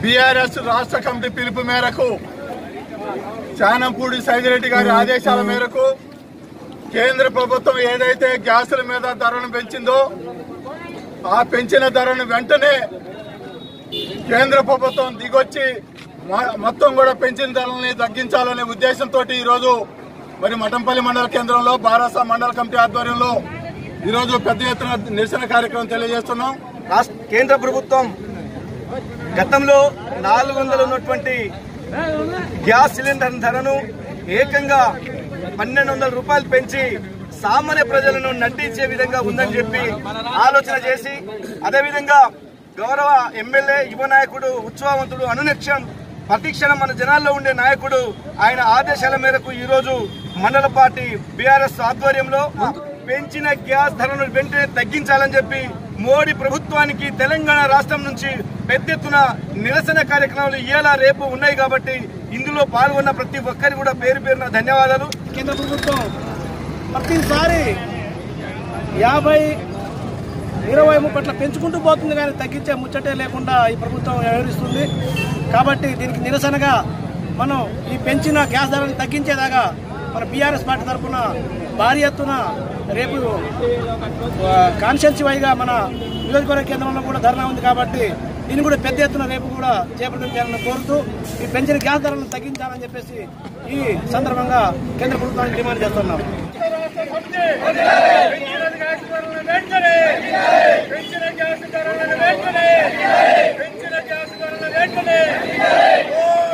BRS రాష్ట్ర committee పిలుపు మేరకు చానంపూడి సైదిరెడ్డి గారి ఆదేశాల మేరకు కేంద్ర ప్రభుత్వం ఏదైతే గ్యాసుల మీద ధరను పెంచిందో ఆ పెంచిన ధరను వెంటనే కేంద్ర ప్రభుత్వం దిగొచ్చి మొ- మొత్తం కూడా పెంచిన ధరలని తగ్గించాలనే ఉద్దేశంతో ఈరోజు మరి మఠంపల్లి మండల కేంద్రంలో బారాస మండల కమిటీ ఆధ్వర్యంలో ఈరోజు పెద్ద ఎత్తున నిరసన కార్యక్రమం తెలియజేస్తున్నాం రాష్ట్ర కేంద్ర ప్రభుత్వం గతంలో నాలుగు వందలు ఉన్నటువంటి గ్యాస్ సిలిండర్ ధరను ఏకంగా పన్నెండు వందల రూపాయలు పెంచి సామాన్య ప్రజలను నడ్డించే విధంగా ఉందని చెప్పి ఆలోచన చేసి అదేవిధంగా గౌరవ ఎమ్మెల్యే యువ నాయకుడు ఉత్సవవంతుడు అనునిత్యం ప్రతిక్షణం మన జనాల్లో ఉండే నాయకుడు ఆయన ఆదేశాల మేరకు ఈరోజు మండల పార్టీ బీఆర్ఎస్ ఆధ్వర్యంలో పెంచిన గ్యాస్ ధరను వెంటనే తగ్గించాలని చెప్పి మోడీ ప్రభుత్వానికి తెలంగాణ రాష్ట్రం నుంచి పెద్ద ఎత్తున నిరసన కార్యక్రమాలు ఇవాళ రేపు ఉన్నాయి కాబట్టి ఇందులో పాల్గొన్న ప్రతి ఒక్కరి కూడా పేరు పేరున ధన్యవాదాలు కేంద్ర ప్రభుత్వం ప్రతిసారి యాభై ఇరవై ముప్పట్ల పెంచుకుంటూ పోతుంది కానీ తగ్గించే ముచ్చటే లేకుండా ఈ ప్రభుత్వం వ్యవహరిస్తుంది కాబట్టి దీనికి నిరసనగా మనం ఈ పెంచిన గ్యాస్ ధరను తగ్గించేదాకా మన బీఆర్ఎస్ పార్టీ తరఫున భారీ ఎత్తున రేపు కాన్స్టిట్యున్సీ వైగా మన నియోజకవర్గ కేంద్రంలో కూడా ధర్నా ఉంది కాబట్టి దీన్ని కూడా పెద్ద ఎత్తున రేపు కూడా చేపట్టడం చేయాలని కోరుతూ ఈ పెంచిన గ్యాస్ ధరలను తగ్గించాలని చెప్పేసి ఈ సందర్భంగా కేంద్ర ప్రభుత్వానికి డిమాండ్ చేస్తున్నాం పెంచిన గ్యాస్ ధరలను వెంటనే పెంచిన గ్యాస్ ధరలను వెంటనే ఓ